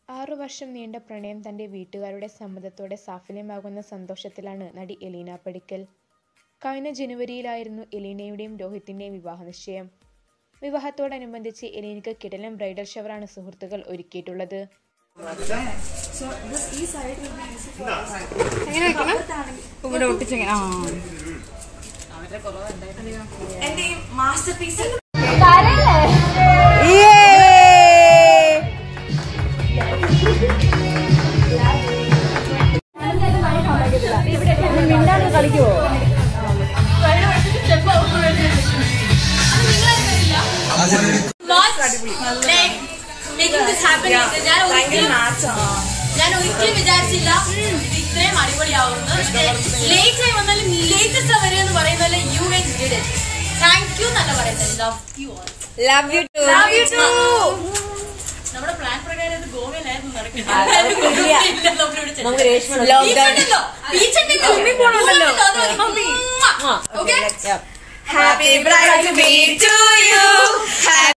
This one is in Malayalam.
ആറു വർഷം നീണ്ട പ്രണയം തന്റെ വീട്ടുകാരുടെ സമ്മതത്തോടെ സാഫല്യമാകുന്ന സന്തോഷത്തിലാണ് നടി എലീന പടിക്കൽ കഴിഞ്ഞ ജനുവരിയിലായിരുന്നു എലീനയുടെയും രോഹിത്തിന്റെയും വിവാഹ നിശ്ചയം വിവാഹത്തോടനുബന്ധിച്ച് എലീനയ്ക്ക് കിടലൻ ബ്രൈഡൽ ഷവറാണ് സുഹൃത്തുക്കൾ ഒരുക്കിയിട്ടുള്ളത് എങ്ങനെ വെക്കണം ഇവിടെ ഒട്ടിച്ചെങ്ങനെ ആ എന്റെ മാസ്റ്റർ പീസ് മിണ്ടാണ്ട് കളിക്കുവോ മേക്കിംഗ് ദിസ് ഹാപ്പൻ ഞാൻ ഒരിക്കലും ഞാൻ ഒരിക്കലും വിചാരിച്ചില്ല ഇത് ഇത്രയും അടിപൊളിയാവുമെന്ന് ലേറ്റ് ആയി വന്നാലും ലേറ്റസ്റ്റ് വരെ എന്ന് പറയുന്നത് you guys did it thank you എന്നല്ല പറയുന്നത് love you all love you too love you too നമ്മുടെ പ്ലാൻ പ്രകാരം ഇത് ഗോവയിലായിരുന്നു നടക്കുന്നത് okay happy bride to be to U